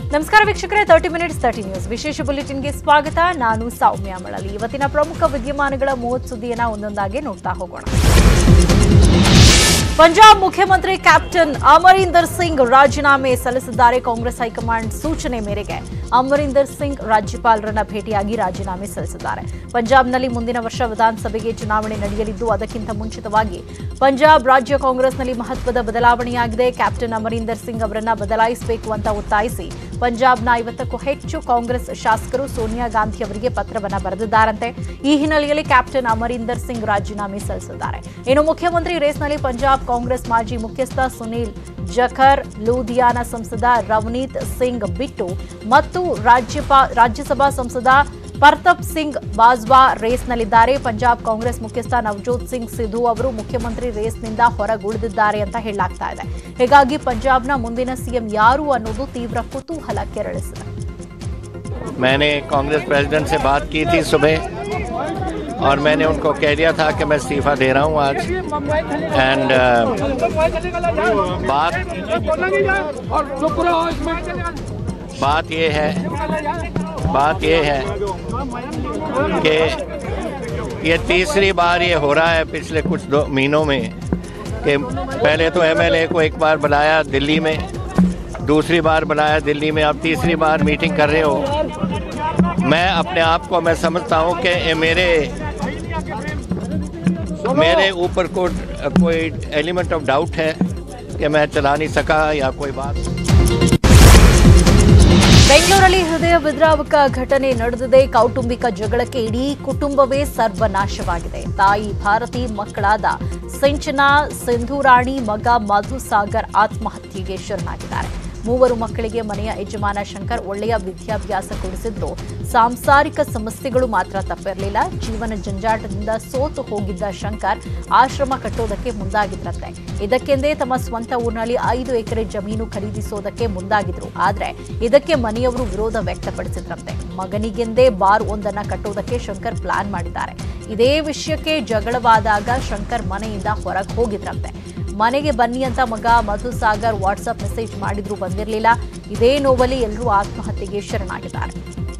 ನಮಸ್ಕಾರ ವೀಕ್ಷಕರೇ thirty minutes thirty news ವಿಶೇಷ ಬುಲೆಟಿನ್ಗೆ ಸ್ವಾಗತ ನಾನು ಸೌಮ್ಯ ಮಳಲಿ ಇವತ್ತಿನ ಪ್ರಮುಖ ವಿದ್ಯಮಾನಗಳ ಮೂವತ್ತು ಸುದ್ದಿಯನ್ನ ಒಂದೊಂದಾಗಿ ನೋಡ್ತಾ ಹೋಗೋಣ ಪಂಜಾಬ್ ಮುಖ್ಯಮಂತ್ರಿ ಕ್ಯಾಪ್ಟನ್ ಅಮರೀಂದರ್ ಸಿಂಗ್ ರಾಜೀನಾಮೆ ಸಲ್ಲಿಸಿದ್ದಾರೆ ಕಾಂಗ್ರೆಸ್ ಹೈಕಮಾಂಡ್ ಸೂಚನೆ ಮೇರೆಗೆ ಅಮರೀಂದರ್ ಸಿಂಗ್ ರಾಜ್ಯಪಾಲರನ್ನ ಭೇಟಿಯಾಗಿ ರಾಜೀನಾಮೆ ಸಲ್ಲಿಸಿದ್ದಾರೆ ಪಂಜಾಬ್ನಲ್ಲಿ ಮುಂದಿನ ವರ್ಷ ವಿಧಾನಸಭೆಗೆ ಚುನಾವಣೆ ನಡೆಯಲಿದ್ದು ಅದಕ್ಕಿಂತ ಮುಂಚಿತವಾಗಿ ಪಂಜಾಬ್ ರಾಜ್ಯ ಕಾಂಗ್ರೆಸ್ನಲ್ಲಿ ಮಹತ್ವದ ಬದಲಾವಣೆಯಾಗಿದೆ ಕ್ಯಾಪ್ಟನ್ ಅಮರೀಂದರ್ ಸಿಂಗ್ ಅವರನ್ನ ಬದಲಾಯಿಸಬೇಕು ಅಂತ ಒತ್ತಾಯಿಸಿ ಪಂಜಾಬ್ನ ಐವತ್ತಕ್ಕೂ ಹೆಚ್ಚು ಕಾಂಗ್ರೆಸ್ ಶಾಸಕರು ಸೋನಿಯಾ ಗಾಂಧಿ ಅವರಿಗೆ ಪತ್ರವನ್ನ ಬರೆದಿದ್ದಾರಂತೆ ಈ ಹಿನ್ನೆಲೆಯಲ್ಲಿ ಕ್ಯಾಪ್ಟನ್ ಅಮರೀಂದರ್ ಸಿಂಗ್ ರಾಜೀನಾಮೆ ಸಲ್ಲಿಸಿದ್ದಾರೆ ಇನ್ನು ಮುಖ್ಯಮಂತ್ರಿ ರೇಸ್ನಲ್ಲಿ ಪಂಜಾಬ್ ಕಾಂಗ್ರೆಸ್ ಮಾಜಿ ಮುಖ್ಯಸ್ಥ ಸುನೀಲ್ ಜಖರ್ ಲೂಧಿಯಾನ ಸಂಸದ ರವನೀತ್ ಸಿಂಗ್ ಬಿಟ್ಟು ಮತ್ತು ರಾಜ್ಯಪಾ ರಾಜ್ಯಸಭಾ ಸಂಸದ ಪರ್ತಾಪ್ ಸಿಂಗ್ ಬಾಜ್ವಾ ರೇಸ್ನಲ್ಲಿದ್ದಾರೆ ಪಂಜಾಬ್ ಕಾಂಗ್ರೆಸ್ ಮುಖ್ಯಸ್ಥ ನವಜೋತ್ ಸಿಂಗ್ ಸಿಧು ಅವರು ಮುಖ್ಯಮಂತ್ರಿ ರೇಸ್ನಿಂದ ಹೊರಗುಳಿದಿದ್ದಾರೆ ಅಂತ ಹೇಳಲಾಗ್ತಾ ಇದೆ ಹೀಗಾಗಿ ಪಂಜಾಬ್ನ ಮುಂದಿನ ಸಿಎಂ ಯಾರು ಅನ್ನೋದು ತೀವ್ರ ಕುತೂಹಲ ಕೆರಳಿಸಿದೆ मैंने कांग्रेस प्रेसिडेंट से बात की थी सुबह और मैंने उनको कह दिया था कि मैं इस्तीफ़ा दे रहा हूँ आज एंड बात बात ये है बात ये है कि ये तीसरी बार ये हो रहा है पिछले कुछ दो महीनों में कि पहले तो एमएलए को एक बार बुलाया दिल्ली में दूसरी बार बुलाया दिल्ली में अब तीसरी बार मीटिंग कर रहे हो मैं अपने आप को मैं समझता हूँ कि ये मेरे मेरे ऊपर को कोई एलिमेंट ऑफ डाउट है कि मैं चला नहीं सका या कोई बात ಬೆಂಗಳೂರಲ್ಲಿ ಹೃದಯ ವಿದ್ರಾವಕ ಘಟನೆ ನಡೆದಿದೆ ಕೌಟುಂಬಿಕ ಜಗಳಕ್ಕೆ ಇಡೀ ಕುಟುಂಬವೇ ಸರ್ವನಾಶವಾಗಿದೆ ತಾಯಿ ಭಾರತಿ ಮಕ್ಕಳಾದ ಸಿಂಚನಾ ಸಿಂಧೂರಾಣಿ ಮಗ ಮಧುಸಾಗರ್ ಆತ್ಮಹತ್ಯೆಗೆ ಶರಣಾಗಿದ್ದಾರೆ ಮೂವರು ಮಕ್ಕಳಿಗೆ ಮನೆಯ ಯಜಮಾನ ಶಂಕರ್ ಒಳ್ಳೆಯ ವಿದ್ಯಾಭ್ಯಾಸ ಕೊಡಿಸಿದ್ರು ಸಾಂಸಾರಿಕ ಸಮಸ್ಯೆಗಳು ಮಾತ್ರ ತಪ್ಪಿರಲಿಲ್ಲ ಜೀವನ ಜಂಜಾಟದಿಂದ ಸೋತು ಹೋಗಿದ್ದ ಶಂಕರ್ ಆಶ್ರಮ ಕಟ್ಟೋದಕ್ಕೆ ಮುಂದಾಗಿದ್ರಂತೆ ಇದಕ್ಕೆಂದೇ ತಮ್ಮ ಸ್ವಂತ ಊರಿನಲ್ಲಿ ಐದು ಎಕರೆ ಜಮೀನು ಖರೀದಿಸೋದಕ್ಕೆ ಮುಂದಾಗಿದ್ರು ಆದ್ರೆ ಇದಕ್ಕೆ ಮನೆಯವರು ವಿರೋಧ ವ್ಯಕ್ತಪಡಿಸಿದ್ರಂತೆ ಮಗನಿಗೆಂದೇ ಬಾರ್ ಒಂದನ್ನ ಕಟ್ಟೋದಕ್ಕೆ ಶಂಕರ್ ಪ್ಲಾನ್ ಮಾಡಿದ್ದಾರೆ ಇದೇ ವಿಷಯಕ್ಕೆ ಜಗಳವಾದಾಗ ಶಂಕರ್ ಮನೆಯಿಂದ ಹೊರಗೆ ಹೋಗಿದ್ರಂತೆ ಮನೆಗೆ ಬನ್ನಿ ಅಂತ ಮಗ ಮಧುಸಾಗರ್ ವಾಟ್ಸಪ್ ಮೆಸೇಜ್ ಮಾಡಿದ್ರು ಬಂದಿರಲಿಲ್ಲ ಇದೇ ನೋವಲ್ಲಿ ಎಲ್ಲರೂ ಆತ್ಮಹತ್ಯೆಗೆ ಶರಣಾಗಿದ್ದಾರೆ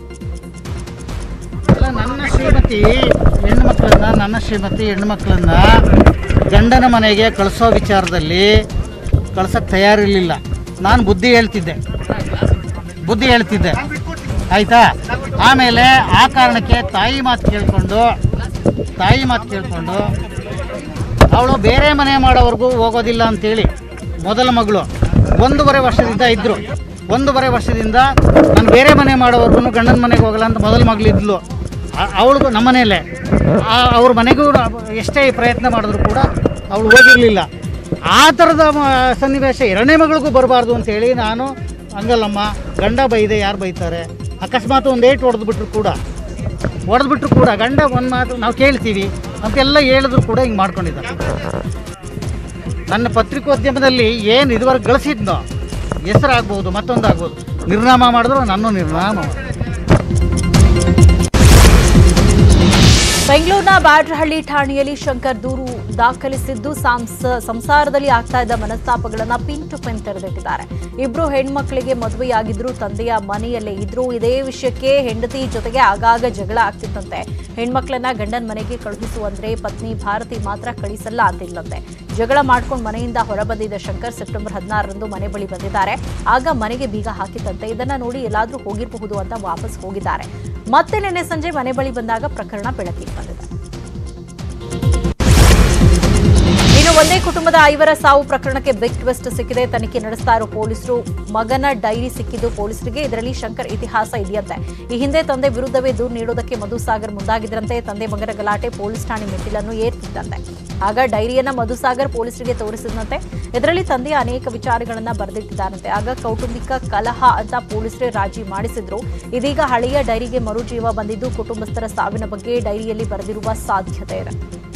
ಅಲ್ಲ ನನ್ನ ಶ್ರೀಮತಿ ಹೆಣ್ಮಕ್ಳನ್ನ ನನ್ನ ಶ್ರೀಮತಿ ಹೆಣ್ಮಕ್ಳನ್ನ ಗಂಡನ ಮನೆಗೆ ಕಳಿಸೋ ವಿಚಾರದಲ್ಲಿ ಕಳ್ಸೋಕ್ಕೆ ತಯಾರಿರಲಿಲ್ಲ ನಾನು ಬುದ್ಧಿ ಹೇಳ್ತಿದ್ದೆ ಬುದ್ಧಿ ಹೇಳ್ತಿದ್ದೆ ಆಯಿತಾ ಆಮೇಲೆ ಆ ಕಾರಣಕ್ಕೆ ತಾಯಿ ಮಾತು ಕೇಳಿಕೊಂಡು ತಾಯಿ ಮಾತು ಕೇಳಿಕೊಂಡು ಅವಳು ಬೇರೆ ಮನೆ ಮಾಡೋವರೆಗೂ ಹೋಗೋದಿಲ್ಲ ಅಂತೇಳಿ ಮೊದಲ ಮಗಳು ಒಂದೂವರೆ ವರ್ಷದಿಂದ ಇದ್ದರು ಒಂದೂವರೆ ವರ್ಷದಿಂದ ನಾನು ಬೇರೆ ಮನೆ ಮಾಡೋವರೆಗೂ ಗಂಡನ ಮನೆಗೆ ಹೋಗಲ್ಲ ಅಂತ ಮೊದಲ ಮಗಳಿದ್ಲು ಅವಳಿಗೂ ನಮ್ಮ ಮನೆಯಲ್ಲೇ ಆ- ಅವ್ರ ಮನೆಗೂ ಎಷ್ಟೇ ಪ್ರಯತ್ನ ಮಾಡಿದ್ರು ಕೂಡ ಅವಳು ಹೋಗಿರಲಿಲ್ಲ ಆ ಥರದ ಮ- ಸನ್ನಿವೇಶ ಎರಡನೇ ಮಗಳಿಗೂ ಬರಬಾರ್ದು ಅಂತೇಳಿ ನಾನು ಹಂಗಲ್ಲಮ್ಮ ಗಂಡ ಬೈದೆ ಯಾರು ಬೈತಾರೆ ಅಕಸ್ಮಾತ್ ಒಂದು ಏಟು ಹೊಡೆದ್ಬಿಟ್ರು ಕೂಡ ಹೊಡೆದ್ಬಿಟ್ರು ಕೂಡ ಗಂಡ ಒಂದು ಮಾತು ನಾವು ಕೇಳ್ತೀವಿ ಅಂತೆಲ್ಲ ಹೇಳಿದ್ರು ಕೂಡ ಹಿಂಗೆ ಮಾಡ್ಕೊಂಡಿದ್ದಾರೆ ನನ್ನ ಪತ್ರಿಕೋದ್ಯಮದಲ್ಲಿ ಏನು ಇದುವರೆಗೆ ಗಳಿಸಿದ್ನೋ ಹೆಸರಾಗ್ಬೋದು ಮತ್ತೊಂದಾಗ್ಬೋದು ನಿರ್ನಾಮ ಮಾಡಿದ್ರು ನನ್ನ ನಿರ್ನಾಮ ಮಾಡಿದ್ರು. ಬೆಂಗಳೂರಿನ ಬ್ಯಾಡ್ರಹಳ್ಳಿ ಠಾಣೆಯಲ್ಲಿ ಶಂಕರ್ ದೂರು ದಾಖಲಿಸಿದ್ದು ಸಾಂಸ- ಸಂಸಾರದಲ್ಲಿ ಆಗ್ತಾ ಇದ್ದ ಮನಸ್ತಾಪಗಳನ್ನ ಪಿನ್ ಟು ಪಿನ್ ತೆರೆದಿಟ್ಟಿದ್ದಾರೆ ಇಬ್ರು ಹೆಣ್ಮಕ್ಳಿಗೆ ಮದುವೆಯಾಗಿದ್ರು ತಂದೆಯ ಮನೆಯಲ್ಲೇ ಇದ್ರು ಇದೇ ವಿಷಯಕ್ಕೆ ಹೆಂಡತಿ ಜೊತೆಗೆ ಆಗಾಗ ಜಗಳ ಆಗ್ತಿತ್ತಂತೆ ಹೆಣ್ಮಕ್ಳನ್ನ ಗಂಡನ ಮನೆಗೆ ಕಳುಹಿಸುವಂದ್ರೆ ಪತ್ನಿ ಭಾರತಿ ಮಾತ್ರ ಕಳಿಸಲ್ಲ ಅಂತಿಲ್ಲಂತೆ ಜಗಳ ಮಾಡ್ಕೊಂಡು ಮನೆಯಿಂದ ಹೊರಬಂದಿದ್ದ ಶಂಕರ್ ಸೆಪ್ಟೆಂಬರ್ ಹದಿನಾರರಂದು ಮನೆ ಬಳಿ ಬಂದಿದ್ದಾರೆ ಆಗ ಮನೆಗೆ ಬೀಗ ಹಾಕಿತ್ತಂತೆ ಇದನ್ನ ನೋಡಿ ಎಲ್ಲಾದ್ರೂ ಹೋಗಿರಬಹುದು ಅಂತ ವಾಪಸ್ ಹೋಗಿದ್ದಾರೆ ಮತ್ತೆ ನಿನ್ನೆ ಸಂಜೆ ಮನೆ ಬಳಿ ಬಂದಾಗ ಪ್ರಕರಣ ಬೆಳಕಿಗೆ ಬಂದಿದೆ ಇನ್ನು ಒಂದೇ ಕುಟುಂಬದ ಐವರ ಸಾವು ಪ್ರಕರಣಕ್ಕೆ ಬಿಗ್ ಟ್ವಿಸ್ಟ್ ಸಿಕ್ಕಿದೆ ತನಿಖೆ ನಡೆಸ್ತಾ ಇರೋ ಪೊಲೀಸರು ಮಗನ ಡೈರಿ ಸಿಕ್ಕಿದ್ದು ಪೊಲೀಸರಿಗೆ ಇದರಲ್ಲಿ ಶಂಕರ್ ಇತಿಹಾಸ ಇದೆಯಂತೆ ಈ ಹಿಂದೆ ತಂದೆ ವಿರುದ್ಧವೇ ದೂರು ನೀಡೋದಕ್ಕೆ ಮಧುಸಾಗರ್ ಮುಂದಾಗಿದ್ರಂತೆ ತಂದೆ ಮಗನ ಗಲಾಟೆ ಪೊಲೀಸ್ ಠಾಣೆ ಮೆಟ್ಟಿಲನ್ನು ಏರ್ತಿದ್ದಂತೆ ಆಗ ಡೈರಿಯನ್ನ ಮಧುಸಾಗರ್ ಪೊಲೀಸರಿಗೆ ತೋರಿಸಿದಂತೆ ಇದರಲ್ಲಿ ತಂದೆಯ ಅನೇಕ ವಿಚಾರಗಳನ್ನ ಬರೆದಿಟ್ಟಿದ್ದಾರಂತೆ ಆಗ ಕೌಟುಂಬಿಕ ಕಲಹ ಅಂತ ಪೊಲೀಸರೇ ರಾಜಿ ಮಾಡಿಸಿದ್ರು ಇದೀಗ ಹಳೆಯ ಡೈರಿಗೆ ಮರುಜೀವ ಬಂದಿದ್ದು ಕುಟುಂಬಸ್ಥರ ಸಾವಿನ ಬಗ್ಗೆ ಡೈರಿಯಲ್ಲಿ ಬರೆದಿರುವ ಸಾಧ್ಯತೆ ಇದೆ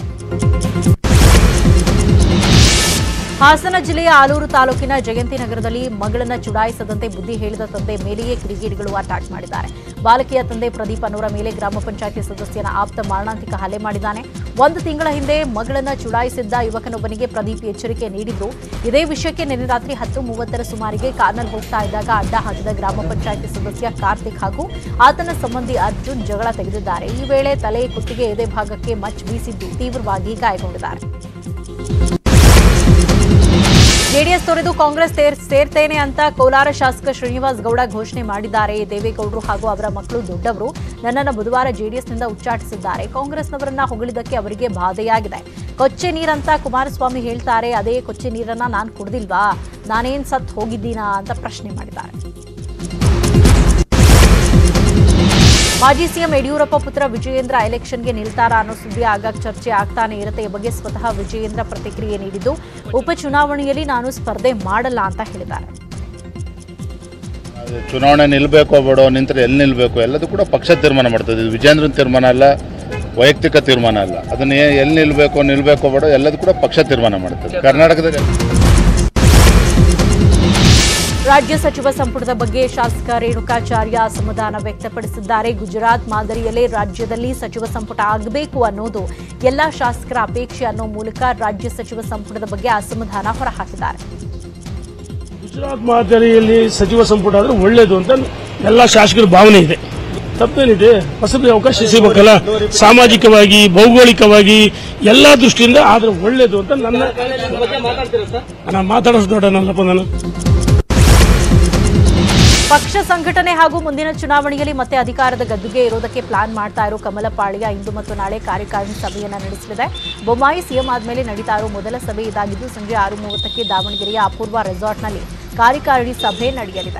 ಹಾಸನ ಜಿಲ್ಲೆಯ ಆಲೂರು ತಾಲೂಕಿನ ಜಯಂತಿ ನಗರದಲ್ಲಿ ಮಗಳನ್ನ ಚುಡಾಯಿಸದಂತೆ ಬುದ್ಧಿ ಹೇಳಿದ ತಂದೆ ಮೇಲೆಯೇ ಕಿಡಿಗೇಡಿಗಳು ಅಟ್ಯಾಕ್ ಮಾಡಿದ್ದಾರೆ ಬಾಲಕಿಯ ತಂದೆ ಪ್ರದೀಪ್ ಅನ್ನೋರ ಮೇಲೆ ಗ್ರಾಮ ಪಂಚಾಯತಿ ಸದಸ್ಯನ ಆಪ್ತ ಮಾರಣಾಂತಿಕ ಹಲ್ಲೆ ಮಾಡಿದ್ದಾನೆ ಒಂದು ತಿಂಗಳ ಹಿಂದೆ ಮಗಳನ್ನ ಚುಡಾಯಿಸಿದ್ದ ಯುವಕನೊಬ್ಬನಿಗೆ ಪ್ರದೀಪ್ ಎಚ್ಚರಿಕೆ ನೀಡಿದ್ರು ಇದೇ ವಿಷಯಕ್ಕೆ ನಿನ್ನೆ ರಾತ್ರಿ ಹತ್ತು ಮೂವತ್ತರ ಸುಮಾರಿಗೆ ಕಾರ್ನಲ್ಲಿ ಹೋಗ್ತಾ ಇದ್ದಾಗ ಅಡ್ಡ ಹಾಕಿದ ಗ್ರಾಮ ಪಂಚಾಯಿತಿ ಸದಸ್ಯ ಕಾರ್ತಿಕ್ ಹಾಗೂ ಆತನ ಸಂಬಂಧಿ ಅರ್ಜುನ್ ಜಗಳ ತೆಗೆದಿದ್ದಾರೆ ಈ ವೇಳೆ ತಲೆ ಕುತ್ತಿಗೆ ಎದೆ ಭಾಗಕ್ಕೆ ಮಚ್ ಬೀಸಿದ್ದು ತೀವ್ರವಾಗಿ ಗಾಯಗೊಂಡಿದ್ದಾರೆ ಜೆಡಿಎಸ್ ತೊರೆದು ಕಾಂಗ್ರೆಸ್ ಸೇರ್- ಸೇರ್ತೇನೆ ಅಂತ ಕೋಲಾರ ಶಾಸಕ ಶ್ರೀನಿವಾಸ್ ಗೌಡ ಘೋಷಣೆ ಮಾಡಿದ್ದಾರೆ ದೇವೇಗೌಡರು ಹಾಗೂ ಅವರ ಮಕ್ಕಳು ದೊಡ್ಡವರು ನನ್ನನ್ನು ಬುಧವಾರ ಜೆಡಿಎಸ್ನಿಂದ ಉಚ್ಚಾಟಿಸಿದ್ದಾರೆ ಕಾಂಗ್ರೆಸ್ನವರನ್ನ ಹೊಗಳಿದ್ದಕ್ಕೆ ಅವರಿಗೆ ಬಾಧೆಯಾಗಿದೆ ಕೊಚ್ಚೆ ನೀರಂತ ಕುಮಾರಸ್ವಾಮಿ ಹೇಳ್ತಾರೆ ಅದೇ ಕೊಚ್ಚೆ ನೀರನ್ನ ನಾನು ಕುಡ್ದಿಲ್ವಾ ನಾನೇನ್ ಸತ್ ಹೋಗಿದ್ದೀನಾ ಅಂತ ಪ್ರಶ್ನೆ ಮಾಡಿದ್ದಾರೆ ಮಾಜಿ ಸಿಎಂ ಯಡಿಯೂರಪ್ಪ ಪುತ್ರ ವಿಜಯೇಂದ್ರ ಎಲೆಕ್ಷನ್ಗೆ ನಿಲ್ತಾರಾ ಅನ್ನೋ ಸುದ್ದಿ ಆಗಾಗ ಚರ್ಚೆ ಆಗ್ತಾನೆ ಇರುತ್ತೆ ಈ ಬಗ್ಗೆ ಸ್ವತಃ ವಿಜಯೇಂದ್ರ ಪ್ರತಿಕ್ರಿಯೆ ನೀಡಿದ್ದು ಉಪಚುನಾವಣೆಯಲ್ಲಿ ನಾನು ಸ್ಪರ್ಧೆ ಮಾಡಲ್ಲ ಅಂತ ಹೇಳಿದ್ದಾರೆ ಅದು ಚುನಾವಣೆ ನಿಲ್ಲಬೇಕೋ ಬೇಡೋ ನಿಂತರೆ ಎಲ್ಲಿ ನಿಲ್ಲಬೇಕು ಎಲ್ಲದೂ ಕೂಡ ಪಕ್ಷ ತೀರ್ಮಾನ ಮಾಡ್ತದೆ ಇದು ವಿಜೇಂದ್ರನ ತೀರ್ಮಾನ ಅಲ್ಲ ವೈಯಕ್ತಿಕ ತೀರ್ಮಾನ ಅಲ್ಲ ಅದನ್ನ ಏ- ಎಲ್ಲಿ ನಿಲ್ಲಬೇಕೋ ನಿಲ್ಲಬೇಕೋ ಬೇಡೋ ಎಲ್ಲದೂ ಕೂಡ ಪಕ್ಷ ತೀರ್ಮಾನ ಮಾಡುತ್ತದೆ ಕರ್ನಾಟಕದಲ್ಲಿ ರಾಜ್ಯ ಸಚಿವ ಸಂಪುಟದ ಬಗ್ಗೆ ಶಾಸಕ ರೇಣುಕಾಚಾರ್ಯ ಅಸಮಾಧಾನ ವ್ಯಕ್ತಪಡಿಸಿದ್ದಾರೆ ಗುಜರಾತ್ ಮಾದರಿಯಲ್ಲೇ ರಾಜ್ಯದಲ್ಲಿ ಸಚಿವ ಸಂಪುಟ ಆಗಬೇಕು ಅನ್ನೋದು ಎಲ್ಲಾ ಶಾಸಕರ ಅಪೇಕ್ಷೆ ಅನ್ನೋ ಮೂಲಕ ರಾಜ್ಯ ಸಚಿವ ಸಂಪುಟದ ಬಗ್ಗೆ ಅಸಮಾಧಾನ ಹೊರಹಾಕಿದ್ದಾರೆ ಗುಜರಾತ್ ಮಾದರಿಯಲ್ಲಿ ಸಚಿವ ಸಂಪುಟ ಆದ್ರೆ ಒಳ್ಳೇದು ಅಂತ ಎಲ್ಲ ಶಾಸಕರ ಭಾವನೆ ಇದೆ ತಪ್ಪೇನಿದೆ ಹೊಸಬರಿಗೆ ಅವಕಾಶ ಸಿಗಬೇಕಲ್ಲ ಸಾಮಾಜಿಕವಾಗಿ ಭೌಗೋಳಿಕವಾಗಿ ಎಲ್ಲಾ ದೃಷ್ಟಿಯಿಂದ ಆದ್ರೆ ಒಳ್ಳೇದು ಅಂತ ನನ್ನ ನಾನು ಮಾತಾಡೋದು ನೋಡೋಣಲ್ಲಪ್ಪ ನಾನು ಪಕ್ಷ ಸಂಘಟನೆ ಹಾಗೂ ಮುಂದಿನ ಚುನಾವಣೆಯಲ್ಲಿ ಮತ್ತೆ ಅಧಿಕಾರದ ಗದ್ದುಗೆ ಇರೋದಕ್ಕೆ ಪ್ಲಾನ್ ಮಾಡ್ತಾ ಇರೋ ಕಮಲಪಾಳ್ಯ ಇಂದು ಮತ್ತು ನಾಳೆ ಕಾರ್ಯಕಾರಿಣಿ ಸಭೆಯನ್ನ ನಡೆಸಲಿದೆ ಬೊಮ್ಮಾಯಿ ಸಿಎಂ ಆದ್ಮೇಲೆ ನಡೀತಾ ಇರೋ ಮೊದಲ ಸಭೆ ಇದಾಗಿದ್ದು ಸಂಜೆ ಆರು ಮೂವತ್ತಕ್ಕೆ ದಾವಣಗೆರೆಯ ಅಪೂರ್ವ ರೆಸಾರ್ಟ್ನಲ್ಲಿ ಕಾರ್ಯಕಾರಿಣಿ ಸಭೆ ನಡೆಯಲಿದೆ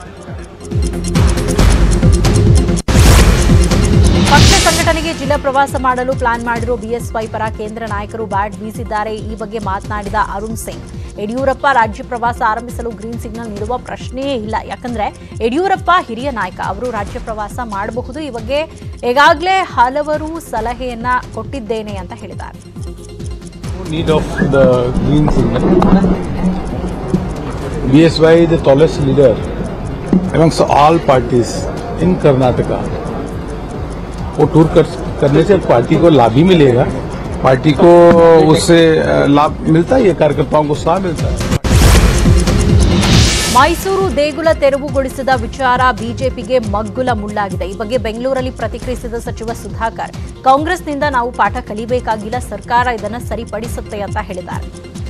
ಪಕ್ಷ ಸಂಘಟನೆಗೆ ಜಿಲ್ಲಾ ಪ್ರವಾಸ ಮಾಡಲು ಪ್ಲಾನ್ ಮಾಡಿರುವ ಬಿಎಸ್ವೈ ಪರ ಕೇಂದ್ರ ನಾಯಕರು ಬ್ಯಾಟ್ ಬೀಸಿದ್ದಾರೆ ಈ ಬಗ್ಗೆ ಮಾತನಾಡಿದ ಅರುಣ್ ಸಿಂಗ್ ಯಡಿಯೂರಪ್ಪ ರಾಜ್ಯ ಪ್ರವಾಸ ಆರಂಭಿಸಲು ಗ್ರೀನ್ ಸಿಗ್ನಲ್ ನೀಡುವ ಪ್ರಶ್ನೆಯೇ ಇಲ್ಲ ಯಾಕಂದ್ರೆ ಯಡಿಯೂರಪ್ಪ ಹಿರಿಯ ನಾಯಕ ಅವರು ರಾಜ್ಯ ಪ್ರವಾಸ ಮಾಡಬಹುದು ಈ ಬಗ್ಗೆ ಈಗಾಗಲೇ ಹಲವರು ಸಲಹೆಯನ್ನ ಕೊಟ್ಟಿದ್ದೇನೆ ಅಂತ ಹೇಳಿದ್ದಾರೆ need of the green signal. BSY is the tallest leader amongst all parties in Karnataka. वो टूर कर, करने से पार्टी को लाभ ही मिलेगा पार्टी को उससे अ, लाभ मिलता ही है कार्यकर्ताओं को उत्साह मिलता है ಮೈಸೂರು ದೇಗುಲ ತೆರವುಗೊಳಿಸಿದ ವಿಚಾರ ಬಿಜೆಪಿಗೆ ಮಗ್ಗುಲ ಮುಳ್ಳಾಗಿದೆ ಈ ಬಗ್ಗೆ ಬೆಂಗಳೂರಲ್ಲಿ ಪ್ರತಿಕ್ರಿಯಿಸಿದ ಸಚಿವ ಸುಧಾಕರ್ ಕಾಂಗ್ರೆಸ್ನಿಂದ ನಾವು ಪಾಠ ಕಲಿಬೇಕಾಗಿಲ್ಲ ಸರ್ಕಾರ ಇದನ್ನು ಸರಿಪಡಿಸುತ್ತೆ ಅಂತ ಹೇಳಿದ್ದಾರೆ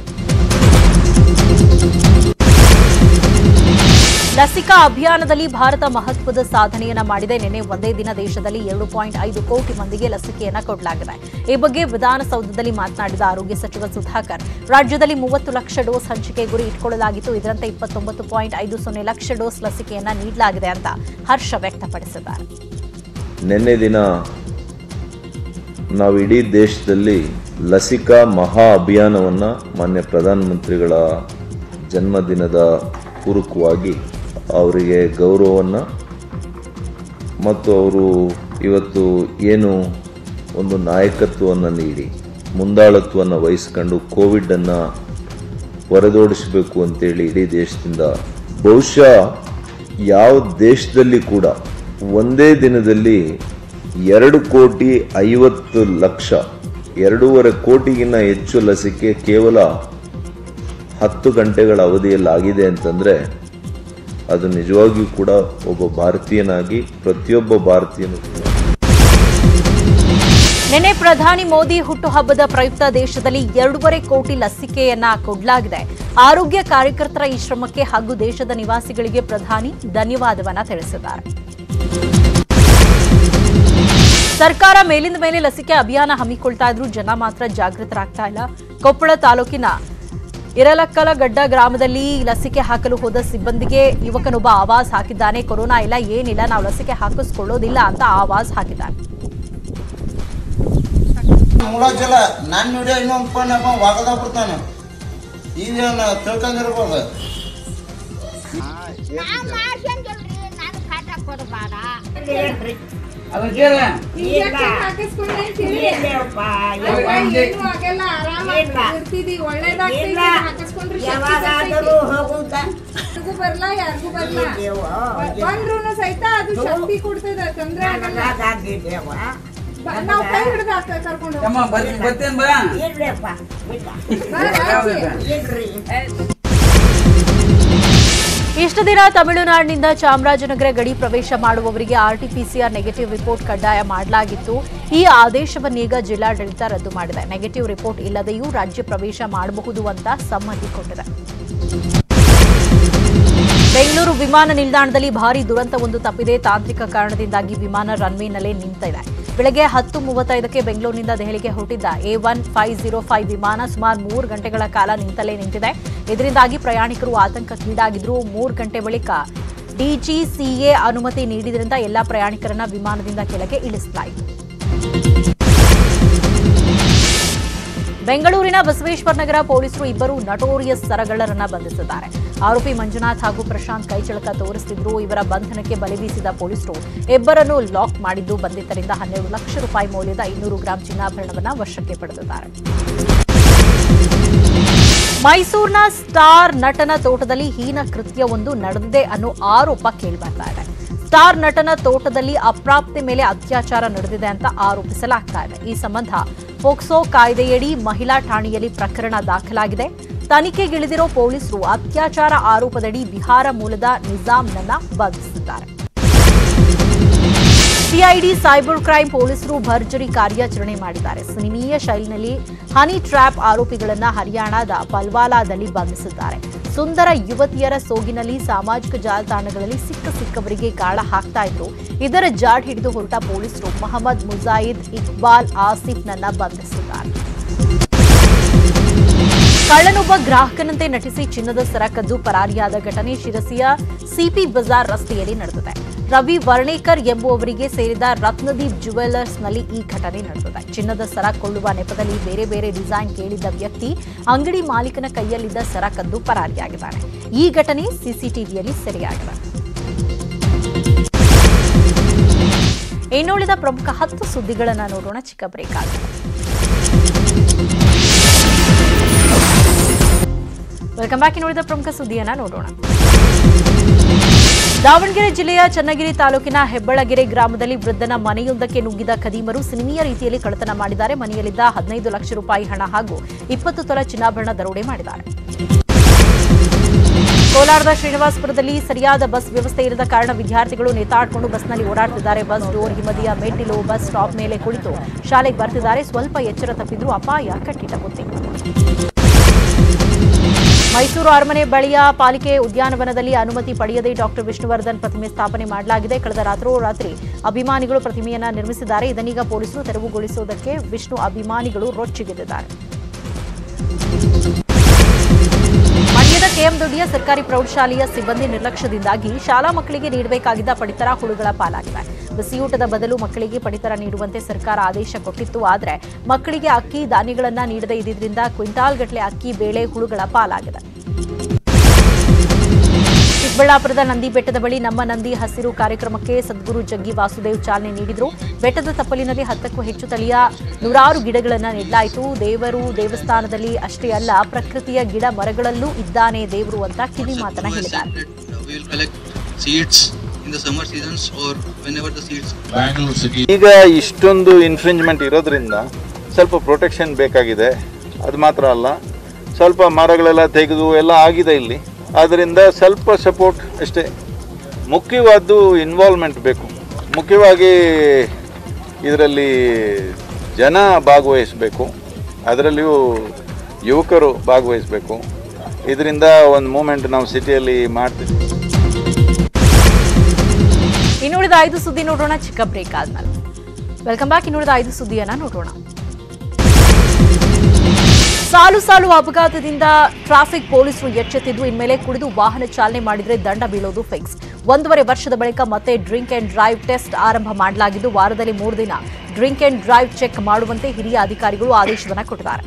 ಲಸಿಕಾ ಅಭಿಯಾನದಲ್ಲಿ ಭಾರತ ಮಹತ್ವದ ಸಾಧನೆಯನ್ನ ಮಾಡಿದೆ ನಿನ್ನೆ ಒಂದೇ ದಿನ ದೇಶದಲ್ಲಿ ಎರಡು ಪಾಯಿಂಟ್ ಐದು ಕೋಟಿ ಮಂದಿಗೆ ಲಸಿಕೆಯನ್ನ ಕೊಡಲಾಗಿದೆ ಈ ಬಗ್ಗೆ ವಿಧಾನಸೌಧದಲ್ಲಿ ಮಾತನಾಡಿದ ಆರೋಗ್ಯ ಸಚಿವ ಸುಧಾಕರ್ ರಾಜ್ಯದಲ್ಲಿ ಮೂವತ್ತು ಲಕ್ಷ ಡೋಸ್ ಹಂಚಿಕೆ ಗುರಿ ಇಟ್ಕೊಳ್ಳಲಾಗಿತ್ತು ಇದರಂತೆ ಇಪ್ಪತ್ತೊಂಬತ್ತು ಪಾಯಿಂಟ್ ಐದು ಸೊನ್ನೆ ಲಕ್ಷ ಡೋಸ್ ಲಸಿಕೆಯನ್ನ ನೀಡಲಾಗಿದೆ ಅಂತ ಹರ್ಷ ವ್ಯಕ್ತಪಡಿಸಿದ್ದಾರೆ ನಿನ್ನೆ ದಿನ ನಾವು ಇಡೀ ದೇಶದಲ್ಲಿ ಲಸಿಕಾ ಮಹಾ ಅಭಿಯಾನವನ್ನು ಮಾನ್ಯ ಪ್ರಧಾನಮಂತ್ರಿಗಳ ಜನ್ಮದಿನದ ಪೂರಕವಾಗಿ ಅವರಿಗೆ ಗೌರವವನ್ನು ಮತ್ತು ಅವರು ಇವತ್ತು ಏನು ಒಂದು ನಾಯಕತ್ವವನ್ನು ನೀಡಿ ಮುಂದಾಳತ್ವವನ್ನು ವಹಿಸ್ಕೊಂಡು ಕೋವಿಡನ್ನು ಹೊರದೋಡಿಸಬೇಕು ಅಂತೇಳಿ ಇಡೀ ದೇಶದಿಂದ ಬಹುಶಃ ಯಾವ ದೇಶದಲ್ಲಿ ಕೂಡ ಒಂದೇ ದಿನದಲ್ಲಿ ಎರಡು ಕೋಟಿ ಐವತ್ತು ಲಕ್ಷ ಎರಡೂವರೆ ಕೋಟಿಗಿನ್ನ ಹೆಚ್ಚು ಲಸಿಕೆ ಕೇವಲ ಹತ್ತು ಗಂಟೆಗಳ ಅವಧಿಯಲ್ಲಿ ಆಗಿದೆ ಅಂತಂದರೆ ಅದು ನಿಜವಾಗಿಯೂ ಕೂಡ ಒಬ್ಬ ಭಾರತೀಯನಾಗಿ ಪ್ರತಿಯೊಬ್ಬ ಭಾರತೀಯನು ಕೂಡ ನಿನ್ನೆ ಪ್ರಧಾನಿ ಮೋದಿ ಹುಟ್ಟುಹಬ್ಬದ ಪ್ರಯುಕ್ತ ದೇಶದಲ್ಲಿ ಎರಡೂವರೆ ಕೋಟಿ ಲಸಿಕೆಯನ್ನ ಕೊಡಲಾಗಿದೆ ಆರೋಗ್ಯ ಕಾರ್ಯಕರ್ತರ ಈ ಶ್ರಮಕ್ಕೆ ಹಾಗೂ ದೇಶದ ನಿವಾಸಿಗಳಿಗೆ ಪ್ರಧಾನಿ ಧನ್ಯವಾದವನ್ನ ತಿಳಿಸಿದ್ದಾರೆ ಸರ್ಕಾರ ಮೇಲಿಂದ ಮೇಲೆ ಲಸಿಕೆ ಅಭಿಯಾನ ಹಮ್ಮಿಕೊಳ್ತಾ ಇದ್ರು ಜನ ಮಾತ್ರ ಜಾಗೃತರಾಗ್ತಾ ಇಲ್ಲ ಕೊಪ್ಪಳ ತಾಲೂಕಿನ ಇರಲಕ್ಕಲಗಡ್ಡ ಗ್ರಾಮದಲ್ಲಿ ಲಸಿಕೆ ಹಾಕಲು ಹೋದ ಸಿಬ್ಬಂದಿಗೆ ಯುವಕನೊಬ್ಬ ಆವಾಜ್ ಹಾಕಿದ್ದಾನೆ ಕೊರೋನಾ ಇಲ್ಲ ಏನಿಲ್ಲ ನಾವು ಲಸಿಕೆ ಹಾಕಿಸ್ಕೊಳ್ಳೋದಿಲ್ಲ ಅಂತ ಆವಾಜ್ ಹಾಕಿದ್ದಾನೆ ಮುಳಾಜಲ ನನ್ನ ವಿಡಿಯೋ ಇನ್ನೊಂದು ಫೋನ್ ವಾಗದ ಬಿಡ್ತಾನೆ ಇವೇನು ತಿಳ್ಕೊಂಡಿರ್ಬೋದು ನಾನ್ ಮಾಡ್ಸಂಗಿಲ್ರಿ ನಾನು ಕಾಟ ಕೊಡಬೇಡ ಇಂಜೆಕ್ಷನ್ ಹಾಕಿಸ್ಕೊಂಡ್ರೆ ತಿಳಿ. ಅಲ್ವಾ, ಏನೂ ಆಗಲ್ಲ, ಆರಾಮಾಗಿ ಇರ್ತಿದಿ, ಒಳ್ಳೇದಾಗ್ತೈತಿ, ಹಾಕಿಸ್ಕೊಂಡ್ರೆ ಶಕ್ತಿ ಬರ್ತೈತಿ. ಯಾರಿಗೂ ಬರ್ಲಾ ಯಾರಿಗೂ ಬರ್ಲಾ ಬಂದ್ರೂನು ಸಹಿತ ಅದು ಶಕ್ತಿ ಕೊಡ್ತದ ತೊಂದ್ರೆ ಆಗಲ್ಲ ಬ- ನಾವು ಕೈ ಹಿಡಿದು ಹಾಕ- ಕರ್ಕೊಂಡು ಹೋಗ್ತೀವಿ. ಅಮ್ಮ ಬರ್ತೀನಿ ಬರ್ತೇನೆ ಬಾ ಇರ್ರಿಯಪ್ಪ ಬಿಟ್ಟ ಬಾ, ರಾಜಿ. ಇರ್ರಿ ಇಷ್ಟು ದಿನ ತಮಿಳುನಾಡಿನಿಂದ ಚಾಮರಾಜನಗರ ಗಡಿ ಪ್ರವೇಶ ಮಾಡುವವರಿಗೆ ಆರ್ಟಿಪಿಸಿಆರ್ ನೆಗೆಟಿವ್ ರಿಪೋರ್ಟ್ ಕಡ್ಡಾಯ ಮಾಡಲಾಗಿತ್ತು ಈ ಆದೇಶವನ್ನೀಗ ಜಿಲ್ಲಾಡಳಿತ ರದ್ದು ಮಾಡಿದೆ ನೆಗೆಟಿವ್ ರಿಪೋರ್ಟ್ ಇಲ್ಲದೆಯೂ ರಾಜ್ಯ ಪ್ರವೇಶ ಮಾಡಬಹುದು ಅಂತ ಸಮ್ಮತಿ ಕೊಟ್ಟಿದೆ ಬೆಂಗಳೂರು ವಿಮಾನ ನಿಲ್ದಾಣದಲ್ಲಿ ಭಾರೀ ದುರಂತವೊಂದು ತಪ್ಪಿದೆ ತಾಂತ್ರಿಕ ಕಾರಣದಿಂದಾಗಿ ವಿಮಾನ ರನ್ವೇನಲ್ಲೇ ನಿಂತಿದೆ ಬೆಳಗ್ಗೆ ಹತ್ತು ಮೂವತ್ತೈದಕ್ಕೆ ಬೆಂಗಳೂರಿನಿಂದ ದೆಹಲಿಗೆ ಹೊರಟಿದ್ದ A one five zero five ವಿಮಾನ ಸುಮಾರು ಮೂರು ಗಂಟೆಗಳ ಕಾಲ ನಿಂತಲೇ ನಿಂತಿದೆ ಇದರಿಂದಾಗಿ ಪ್ರಯಾಣಿಕರು ಆತಂಕಕ್ಕೀಡಾಗಿದ್ರು ಮೂರು ಗಂಟೆ ಬಳಿಕ ಡಿಜಿಸಿಎ ಅನುಮತಿ ನೀಡಿದ್ರಿಂದ ಎಲ್ಲಾ ಪ್ರಯಾಣಿಕರನ್ನ ವಿಮಾನದಿಂದ ಕೆಳಗೆ ಇಳಿಸಲಾಯಿತು ಬೆಂಗಳೂರಿನ ಬಸವೇಶ್ವರ ನಗರ ಪೊಲೀಸರು ಇಬ್ಬರು ನಟೋರಿಯಸ್ ಸರಗಳರನ್ನ ಬಂಧಿಸಿದ್ದಾರೆ ಆರೋಪಿ ಮಂಜುನಾಥ್ ಹಾಗೂ ಪ್ರಶಾಂತ್ ಕೈಚಳಕ ತೋರಿಸುತ್ತಿದ್ರು ಇವರ ಬಂಧನಕ್ಕೆ ಬಲೆ ಬೀಸಿದ ಪೊಲೀಸರು ಇಬ್ಬರನ್ನು ಲಾಕ್ ಮಾಡಿದ್ದು ಬಂಧಿತರಿಂದ ಹನ್ನೆರಡು ಲಕ್ಷ ರೂಪಾಯಿ ಮೌಲ್ಯದ ಇನ್ನೂರು ಗ್ರಾಂ ಚಿನ್ನಾಭರಣವನ್ನ ವಶಕ್ಕೆ ಪಡೆದಿದ್ದಾರೆ ಮೈಸೂರಿನ ಸ್ಟಾರ್ ನಟನ ತೋಟದಲ್ಲಿ ಹೀನ ಕೃತ್ಯವೊಂದು ನಡೆದಿದೆ ಅನ್ನೋ ಆರೋಪ ಕೇಳಿಬರ್ತಾ ಇದೆ ಸ್ಟಾರ್ ನಟನ ತೋಟದಲ್ಲಿ ಅಪ್ರಾಪ್ತೆ ಮೇಲೆ ಅತ್ಯಾಚಾರ ನಡೆದಿದೆ ಅಂತ ಆರೋಪಿಸಲಾಗ್ತಾ ಇದೆ ಈ ಸಂಬಂಧ ಪೋಕ್ಸೋ ಕಾಯ್ದೆಯಡಿ ಮಹಿಳಾ ಠಾಣೆಯಲ್ಲಿ ಪ್ರಕರಣ ದಾಖಲಾಗಿದೆ ತನಿಖೆಗಿಳಿದಿರೋ ಪೊಲೀಸರು ಅತ್ಯಾಚಾರ ಆರೋಪದಡಿ ಬಿಹಾರ ಮೂಲದ ನಿಜಾಮ್ನನ್ನ ಬಂಧಿಸಿದ್ದಾರೆ ಸಿಐಡಿ ಸೈಬರ್ ಕ್ರೈಂ ಪೊಲೀಸರು ಭರ್ಜರಿ ಕಾರ್ಯಾಚರಣೆ ಮಾಡಿದ್ದಾರೆ ಸಿನಿಮೀಯ ಶೈಲಿನಲ್ಲಿ ಹನಿ ಟ್ರ್ಯಾಪ್ ಆರೋಪಿಗಳನ್ನ ಹರಿಯಾಣದ ಪಲ್ವಾಲಾದಲ್ಲಿ ಬಂಧಿಸಿದ್ದಾರೆ ಸುಂದರ ಯುವತಿಯರ ಸೋಗಿನಲ್ಲಿ ಸಾಮಾಜಿಕ ಜಾಲತಾಣಗಳಲ್ಲಿ ಸಿಕ್ಕ ಸಿಕ್ಕವರಿಗೆ ಗಾಳ ಹಾಕ್ತಾ ಇದ್ರು ಇದರ ಜಾಡ್ ಹಿಡಿದು ಹೊರಟ ಪೊಲೀಸರು ಮೊಹಮ್ಮದ್ ಮುಜಾಯಿದ್ ಇಕ್ಬಾಲ್ ಆಸಿಫ್ನನ್ನ ಬಂಧಿಸಿದ್ದಾರೆ ಕಳ್ಳನೊಬ್ಬ ಗ್ರಾಹಕನಂತೆ ನಟಿಸಿ ಚಿನ್ನದ ಸರ ಕದ್ದು ಪರಾರಿಯಾದ ಘಟನೆ ಶಿರಸಿಯ ಸಿಪಿ ಬಜಾರ್ ರಸ್ತೆಯಲ್ಲಿ ನಡೆದಿದೆ ರವಿ ವರ್ಣೇಕರ್ ಎಂಬುವವರಿಗೆ ಸೇರಿದ ರತ್ನದೀಪ್ ಜುವೆಲ್ಲರ್ಸ್ನಲ್ಲಿ ಈ ಘಟನೆ ನಡೆದಿದೆ ಚಿನ್ನದ ಸರ ಕೊಳ್ಳುವ ನೆಪದಲ್ಲಿ ಬೇರೆ ಬೇರೆ ಡಿಸೈನ್ ಕೇಳಿದ್ದ ವ್ಯಕ್ತಿ ಅಂಗಡಿ ಮಾಲೀಕನ ಕೈಯಲ್ಲಿದ್ದ ಸರ ಕದ್ದು ಪರಾರಿಯಾಗಿದ್ದಾನೆ ಈ ಘಟನೆ ಸಿಸಿಟಿವಿಯಲ್ಲಿ ಸೆರೆಯಾಗಿದೆ ಇನ್ನುಳಿದ ಪ್ರಮುಖ ಹತ್ತು ಸುದ್ದಿಗಳನ್ನು ನೋಡೋಣ ಚಿಕ್ಕ ಬ್ರೇಕ್ ಆಗಿದೆ ವೆಲ್ಕಮ್ ಬ್ಯಾಕ್ ಇನ್ನುಳಿದ ಪ್ರಮುಖ ಸುದ್ದಿಯನ್ನ ನೋಡೋಣ ದಾವಣಗೆರೆ ಜಿಲ್ಲೆಯ ಚನ್ನಗಿರಿ ತಾಲೂಕಿನ ಹೆಬ್ಬಳಗೆರೆ ಗ್ರಾಮದಲ್ಲಿ ವೃದ್ಧನ ಮನೆಯೊಂದಕ್ಕೆ ನುಗ್ಗಿದ ಖದೀಮರು ಸಿನಿಮೀಯ ರೀತಿಯಲ್ಲಿ ಕಳ್ಳತನ ಮಾಡಿದ್ದಾರೆ ಮನೆಯಲ್ಲಿದ್ದ ಹದಿನೈದು ಲಕ್ಷ ರೂಪಾಯಿ ಹಣ ಹಾಗೂ ಇಪ್ಪತ್ತು ತೊಲ ಚಿನ್ನಾಭರಣ ದರೋಡೆ ಮಾಡಿದ್ದಾರೆ ಕೋಲಾರದ ಶ್ರೀನಿವಾಸಪುರದಲ್ಲಿ ಸರಿಯಾದ ಬಸ್ ವ್ಯವಸ್ಥೆ ಇರದ ಕಾರಣ ವಿದ್ಯಾರ್ಥಿಗಳು ನೇತಾಡ್ಕೊಂಡು ಬಸ್ನಲ್ಲಿ ಓಡಾಡ್ತಿದ್ದಾರೆ ಬಸ್ ಡೋರ್ ಹಿಮದಿಯ ಮೆಟ್ಟಿಲು ಬಸ್ ಸ್ಟಾಪ್ ಮೇಲೆ ಕುಳಿತು ಶಾಲೆಗೆ ಬರ್ತಿದ್ದಾರೆ ಸ್ವಲ್ಪ ಎಚ್ಚರ ತಪ್ಪಿದ್ರೂ ಅಪಾಯ ಕಟ್ಟಿಟ್ಟ ಬುತ್ತಿ ಮೈಸೂರು ಅರಮನೆ ಬಳಿಯ ಪಾಲಿಕೆ ಉದ್ಯಾನವನದಲ್ಲಿ ಅನುಮತಿ ಪಡೆಯದೆ ಡಾಕ್ಟರ್ ವಿಷ್ಣುವರ್ಧನ್ ಪ್ರತಿಮೆ ಸ್ಥಾಪನೆ ಮಾಡಲಾಗಿದೆ ಕಳೆದ ರಾತ್ರೋರಾತ್ರಿ ಅಭಿಮಾನಿಗಳು ಪ್ರತಿಮೆಯನ್ನ ನಿರ್ಮಿಸಿದ್ದಾರೆ ಇದನ್ನೀಗ ಪೊಲೀಸರು ತೆರವುಗೊಳಿಸುವುದಕ್ಕೆ ವಿಷ್ಣು ಅಭಿಮಾನಿಗಳು ರೊಚ್ಚಿಗೆದ್ದಿದ್ದಾರೆ ಮಂಡ್ಯದ ಕೆಎಂ ದೊಡ್ಡಿಯ ಸರ್ಕಾರಿ ಪ್ರೌಢಶಾಲೆಯ ಸಿಬ್ಬಂದಿ ನಿರ್ಲಕ್ಷ್ಯದಿಂದಾಗಿ ಶಾಲಾ ಮಕ್ಕಳಿಗೆ ನೀಡಬೇಕಾಗಿದ್ದ ಪಡಿತರ ಹುಳುಗಳ ಪಾಲಾಗಿವೆ ಬಿಸಿಯೂಟದ ಬದಲು ಮಕ್ಕಳಿಗೆ ಪಡಿತರ ನೀಡುವಂತೆ ಸರ್ಕಾರ ಆದೇಶ ಕೊಟ್ಟಿತ್ತು ಆದರೆ ಮಕ್ಕಳಿಗೆ ಅಕ್ಕಿ ಧಾನ್ಯಗಳನ್ನ ನೀಡದೇ ಇದ್ದಿದ್ರಿಂದ ಕ್ವಿಂಟಾಲ್ ಗಟ್ಟಲೆ ಅಕ್ಕಿ ಬೇಳೆ ಹುಳುಗಳ ಪಾಲಾಗಿದೆ ಚಿಕ್ಕಬಳ್ಳಾಪುರದ ನಂದಿ ಬೆಟ್ಟದ ಬಳಿ ನಮ್ಮ ನಂದಿ ಹಸಿರು ಕಾರ್ಯಕ್ರಮಕ್ಕೆ ಸದ್ಗುರು ಜಗ್ಗಿ ವಾಸುದೇವ್ ಚಾಲನೆ ನೀಡಿದರು ಬೆಟ್ಟದ ತಪ್ಪಲಿನಲ್ಲಿ ಹತ್ತಕ್ಕೂ ಹೆಚ್ಚು ತಳಿಯ ನೂರಾರು ಗಿಡಗಳನ್ನು ನೆಡಲಾಯಿತು ದೇವರು ದೇವಸ್ಥಾನದಲ್ಲಿ ಅಷ್ಟೇ ಅಲ್ಲ ಪ್ರಕೃತಿಯ ಗಿಡ ಮರಗಳಲ್ಲೂ ಇದ್ದಾನೆ ದೇವರು ಅಂತ ಕಿವಿ ಮಾತನ್ನ ಹೇಳಿದ್ದಾರೆ we will collect seeds in the summer seasons or whenever the seeds ಈಗ ಇಷ್ಟೊಂದು ಇನ್ಫ್ರಿಂಜ್ಮೆಂಟ್ ಇರೋದ್ರಿಂದ ಸ್ವಲ್ಪ ಪ್ರೊಟೆಕ್ಷನ್ ಬೇಕಾಗಿದೆ ಅದು ಮಾತ್ರ ಅಲ್ಲ ಸ್ವಲ್ಪ ಮರಗಳೆಲ್ಲ ತೆಗೆದು ಎಲ್ಲ ಆಗಿದೆ ಇಲ್ಲಿ ಆದ್ದರಿಂದ ಸ್ವಲ್ಪ ಸಪೋರ್ಟ್ ಅಷ್ಟೇ ಮುಖ್ಯವಾದ್ದು ಇನ್ವಾಲ್ವ್ಮೆಂಟ್ ಬೇಕು ಮುಖ್ಯವಾಗಿ ಇದರಲ್ಲಿ ಜನ ಭಾಗವಹಿಸಬೇಕು ಅದರಲ್ಲಿಯೂ ಯುವಕರು ಭಾಗವಹಿಸಬೇಕು ಇದರಿಂದ ಒಂದು ಮೂಮೆಂಟ್ ನಾವು ಸಿಟಿಯಲ್ಲಿ ಮಾಡ್ತೀವಿ ಇನ್ನುಳಿದ ಐದು ಸುದ್ದಿ ನೋಡೋಣ ಚಿಕ್ಕ ಬ್ರೇಕ್ ಆದ್ಮೇಲೆ ವೆಲ್ಕಮ್ ಬ್ಯಾಕ್ ಇನ್ನುಳಿದ ಐದು ಸುದ್ದಿಯನ್ನ ನೋಡೋಣ ಸಾಲು ಸಾಲು ಅಪಘಾತದಿಂದ ಟ್ರಾಫಿಕ್ ಪೊಲೀಸರು ಎಚ್ಚೆತ್ತಿದ್ದು ಇನ್ಮೇಲೆ ಕುಡಿದು ವಾಹನ ಚಾಲನೆ ಮಾಡಿದ್ರೆ ದಂಡ ಬೀಳೋದು ಫಿಕ್ಸ್ ಒಂದೂವರೆ ವರ್ಷದ ಬಳಿಕ ಮತ್ತೆ ಡ್ರಿಂಕ್ ಅಂಡ್ ಡ್ರೈವ್ ಟೆಸ್ಟ್ ಆರಂಭ ಮಾಡಲಾಗಿದ್ದು ವಾರದಲ್ಲಿ ಮೂರು ದಿನ ಡ್ರಿಂಕ್ ಅಂಡ್ ಡ್ರೈವ್ ಚೆಕ್ ಮಾಡುವಂತೆ ಹಿರಿಯ ಅಧಿಕಾರಿಗಳು ಆದೇಶವನ್ನ ಕೊಟ್ಟಿದ್ದಾರೆ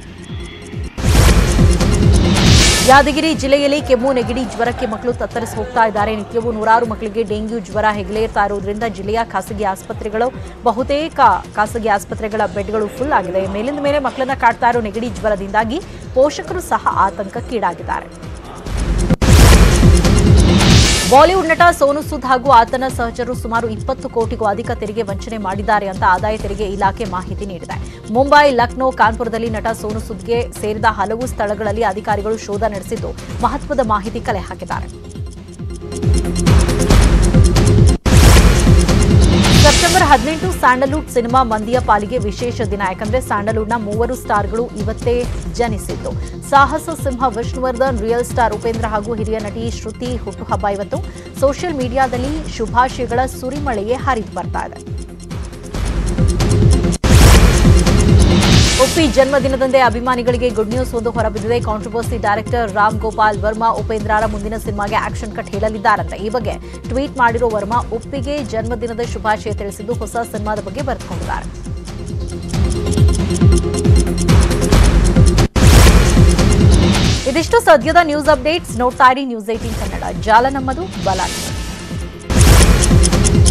ಯಾದಗಿರಿ ಜಿಲ್ಲೆಯಲ್ಲಿ ಕೆಮ್ಮು ನೆಗಡಿ ಜ್ವರಕ್ಕೆ ಮಕ್ಕಳು ತತ್ತರಿಸಿ ಹೋಗ್ತಾ ಇದ್ದಾರೆ ನಿತ್ಯವೂ ನೂರಾರು ಮಕ್ಕಳಿಗೆ ಡೆಂಗ್ಯೂ ಜ್ವರ ಹೆಗಲೇರ್ತಾ ಇರೋದ್ರಿಂದ ಜಿಲ್ಲೆಯ ಖಾಸಗಿ ಆಸ್ಪತ್ರೆಗಳು ಬಹುತೇಕ ಖಾಸಗಿ ಆಸ್ಪತ್ರೆಗಳ ಬೆಡ್ಗಳು ಫುಲ್ ಆಗಿದೆ ಮೇಲಿಂದ ಮೇಲೆ ಮಕ್ಕಳನ್ನ ಕಾಡ್ತಾ ಇರೋ ನೆಗಡಿ ಜ್ವರದಿಂದಾಗಿ ಪೋಷಕರು ಸಹ ಆತಂಕಕ್ಕೀಡಾಗಿದ್ದಾರೆ ಬಾಲಿವುಡ್ ನಟ ಸೋನು ಸೂದ್ ಹಾಗೂ ಆತನ ಸಹಚರರು ಸುಮಾರು ಇಪ್ಪತ್ತು ಕೋಟಿಗೂ ಅಧಿಕ ತೆರಿಗೆ ವಂಚನೆ ಮಾಡಿದ್ದಾರೆ ಅಂತ ಆದಾಯ ತೆರಿಗೆ ಇಲಾಖೆ ಮಾಹಿತಿ ನೀಡಿದೆ ಮುಂಬೈ ಲಕ್ನೋ ಕಾನ್ಪುರದಲ್ಲಿ ನಟ ಸೋನು ಸೂದ್ಗೆ ಸೇರಿದ ಹಲವು ಸ್ಥಳಗಳಲ್ಲಿ ಅಧಿಕಾರಿಗಳು ಶೋಧ ನಡೆಸಿದ್ದು ಮಹತ್ವದ ಮಾಹಿತಿ ಕಲೆ ಹಾಕಿದ್ದಾರೆ ಸೆಪ್ಟೆಂಬರ್ ಹದಿನೆಂಟು ಸ್ಯಾಂಡಲ್ವುಡ್ ಸಿನಿಮಾ ಮಂದಿಯ ಪಾಲಿಗೆ ವಿಶೇಷ ದಿನ ಯಾಕಂದ್ರೆ ಸ್ಯಾಂಡಲ್ವುಡ್ನ ಮೂವರು ಸ್ಟಾರ್ಗಳು ಇವತ್ತೇ ಜನಿಸಿದ್ದು ಸಾಹಸ ಸಿಂಹ ವಿಷ್ಣುವರ್ಧನ್ ರಿಯಲ್ ಸ್ಟಾರ್ ಉಪೇಂದ್ರ ಹಾಗೂ ಹಿರಿಯ ನಟಿ ಶ್ರುತಿ ಹುಟ್ಟುಹಬ್ಬ ಇವತ್ತು ಸೋಷಿಯಲ್ ಮೀಡಿಯಾದಲ್ಲಿ ಶುಭಾಶಯಗಳ ಸುರಿಮಳೆಯೇ ಹರಿದು ಬರ್ತಾ ಇದೆ ಉಪ್ಪಿ ಜನ್ಮದಿನದಂದೇ ಅಭಿಮಾನಿಗಳಿಗೆ ಗುಡ್ ನ್ಯೂಸ್ ಒಂದು ಹೊರಬಿದ್ದಿದೆ ಕಾಂಟ್ರವರ್ಸಿ ಡೈರೆಕ್ಟರ್ ರಾಮ್ ಗೋಪಾಲ್ ವರ್ಮಾ ಉಪೇಂದ್ರರ ಮುಂದಿನ ಸಿನಿಮಾಗೆ ಆಕ್ಷನ್ ಕಟ್ ಹೇಳಲಿದ್ದಾರಂತೆ ಈ ಬಗ್ಗೆ ಟ್ವೀಟ್ ಮಾಡಿರೋ ವರ್ಮಾ ಉಪ್ಪಿಗೆ ಜನ್ಮದಿನದ ಶುಭಾಶಯ ತಿಳಿಸಿದ್ದು ಹೊಸ ಸಿನಿಮಾದ ಬಗ್ಗೆ ಬರೆದುಕೊಂಡಿದ್ದಾರೆ ಇದಿಷ್ಟು ಸದ್ಯದ ನ್ಯೂಸ್ ಅಪ್ಡೇಟ್ಸ್ ನೋಡ್ತಾ ಇರಿ ನ್ಯೂಸ್ ಏಟೀನ್ ಕನ್ನಡ ಜಾಲ ನಮ್ಮದು ಬಲ ನಿಮ್ಮದು.